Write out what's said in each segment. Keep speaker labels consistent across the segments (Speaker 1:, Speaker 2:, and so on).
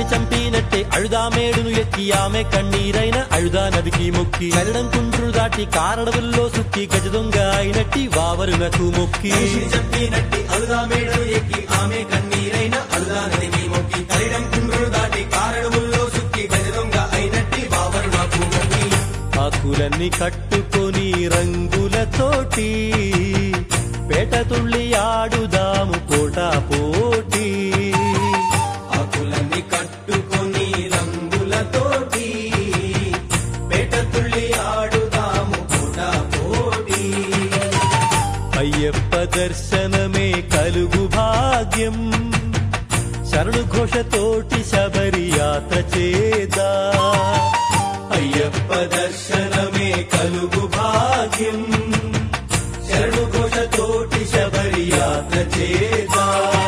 Speaker 1: చంపినట్టే అഴുదా మేడును ఎక్కి ఆమె కన్నీరైన అഴുదా నదికి మొక్కి కరడం కుండ్రులు దాటి కారడవుల్లో సుక్కి గజ దొంగ అయినట్టి వావరునకు మొక్కి
Speaker 2: మనిషిని చంపినట్టి అలుదా మేడలు ఎక్కి ఆమె కన్నీరైన అలుదా నదికి మొక్కి కలిడం కుండ్రులు దాటి కారడుముల్లో సుక్కి గజ దొంగ అయినట్టి బాబరు నాకు మొక్కి
Speaker 1: ఆకులన్నీ కట్టుకొని రంగులతోటి పేట తుళ్ళి ఆడుదాము కోట పోటీ
Speaker 2: ఆకులన్నీ కట్టుకొని రంగులతోటి పేట తుళ్ళి ఆడుదాము పూట పోటీ
Speaker 1: అయ్యప్ప దర్శనమే కలుగు భాగ్యం శరణు ఘోషతోటి శబరి యాత్ర చేదా
Speaker 2: అయ్యప్ప దర్శనమే కలుగు భాగ్యం శరణు ఘోషతోటి శబరి యాత్ర చేదా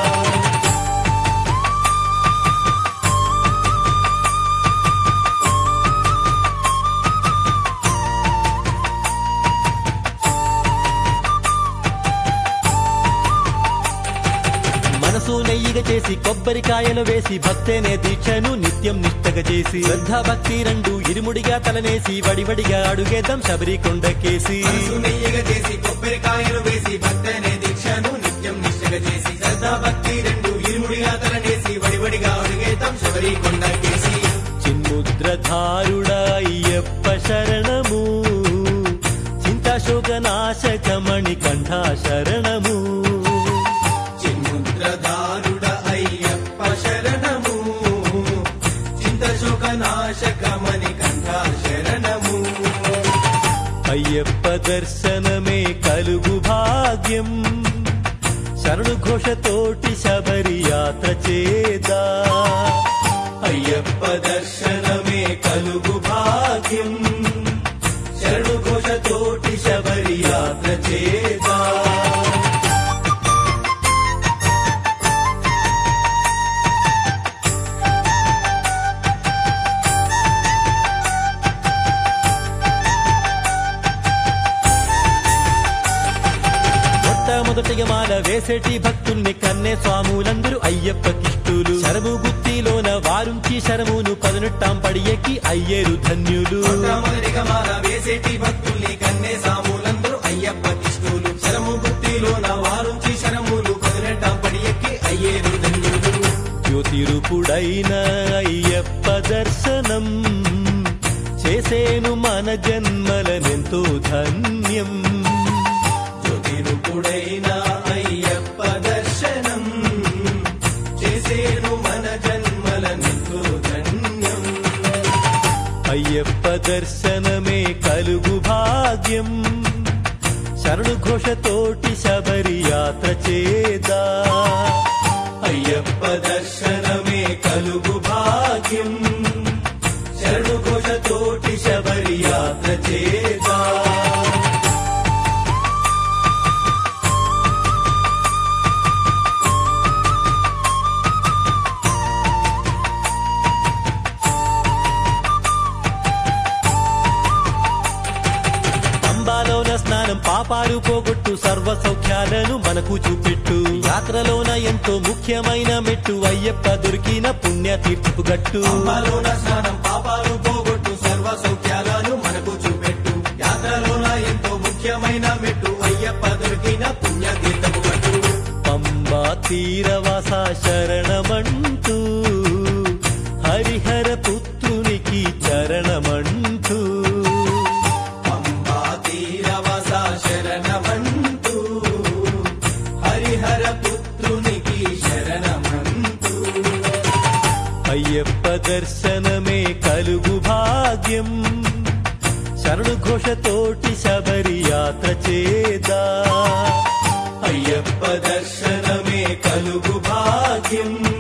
Speaker 1: మనసు నెయ్యిగా చేసి కొబ్బరికాయలు వేసి భక్తేనే దీక్షను నిత్యం నిష్టగా చేసి శ్రద్ధ భక్తి రెండు ఇరుముడిగా తలనేసి వడివడిగా అడుగేద్దాం శబరి కొండకేసి
Speaker 2: మనసు నెయ్యగా చేసి కొబ్బరికాయలు వేసి భక్తనే దీక్షను నిత్యం నిష్టగా చేసి శ్రద్ధా భక్తి రెండు ఇరుముడిగా తలనేసి వడివడిగా అడుగేతాం శబరి కొండకేసి
Speaker 1: చిన్ముద్రధారుడా అయ్యప్ప శరణము చింతాశోక నాశకమణి కంఠా శరణము
Speaker 2: చిన్ముద్రదారుడ అయ్యప్ప శరణము చింతశోక నాశకమని కంఠ శరణము
Speaker 1: అయ్యప్ప దర్శనమే కలుగు భాగ్యం శరణు ఘోషతోటి శబరి యాత్ర చేదా
Speaker 2: అయ్యప్ప దర్శనమే కలుగు భాగ్యం శరణు ఘోషతోటి శబరి యాత్ర చేదా
Speaker 1: మొట్టమొదటిగా మాల వేసేటి భక్తుల్ని కన్నే స్వాములందరూ అయ్యప్ప కిష్టులు శరము గుత్తిలోన వారుంచి శరమును పదనెట్టాం పడి ఎక్కి అయ్యేరు ధన్యులు
Speaker 2: మొట్టమొదటిగా మాల వేసేటి భక్తుల్ని కన్నే సాములందరూ అయ్యప్ప కిష్టులు శరము గుత్తిలో నా వారుంచి శరములు పదినెట్టాం పడి ఎక్కి అయ్యేరు ధన్యులు
Speaker 1: జ్యోతిరూపుడైన అయ్యప్ప దర్శనం చేసేను మన జన్మలనెంతో ధన్యం
Speaker 2: జ్యోతిరూపుడైన అయ్యప్ప దర్శనం చేసేను మన జన్మలనెంతో ధన్యం
Speaker 1: అయ్యప్ప దర్శనమే కలుగు భాగ్యం శరణు ఘోషతోటి శబరి యాత్ర చేదా
Speaker 2: అయ్యప్ప దర్శనమే కలుగు భాగ్యం శరణు ఘోషతోటి శబరి యాత్ర చేదా
Speaker 1: అంబాలోన స్నానం పాపాలు పోగొట్టు సర్వ సౌఖ్యాలను మనకు చూపెట్టు యాత్రలోన ఎంతో ముఖ్యమైన మెట్టు అయ్యప్ప దొరికిన పుణ్య తీర్పుకు గట్టు
Speaker 2: అంబాలోన స్నానం పాపాలు పోగొట్టు సర్వ సౌఖ్యాలను మనకు చూపెట్టు యాత్రలోన ఎంతో ముఖ్యమైన మెట్టు అయ్యప్ప దొరికిన పుణ్య తీర్థము గట్టు
Speaker 1: పంబా తీరవాస శరణమంటూ హరిహర పుత్రునికి చరణమంటూ
Speaker 2: పంబా తీరవస శరణమంటూ హరిహర పుత్రునికి శరణమంటూ
Speaker 1: అయ్యప్ప దర్శనమే కలుగు భాగ్యం శరణు ఘోషతోటి శబరి యాత్ర చేదా
Speaker 2: అయ్యప్ప దర్శనమే కలుగు భాగ్యం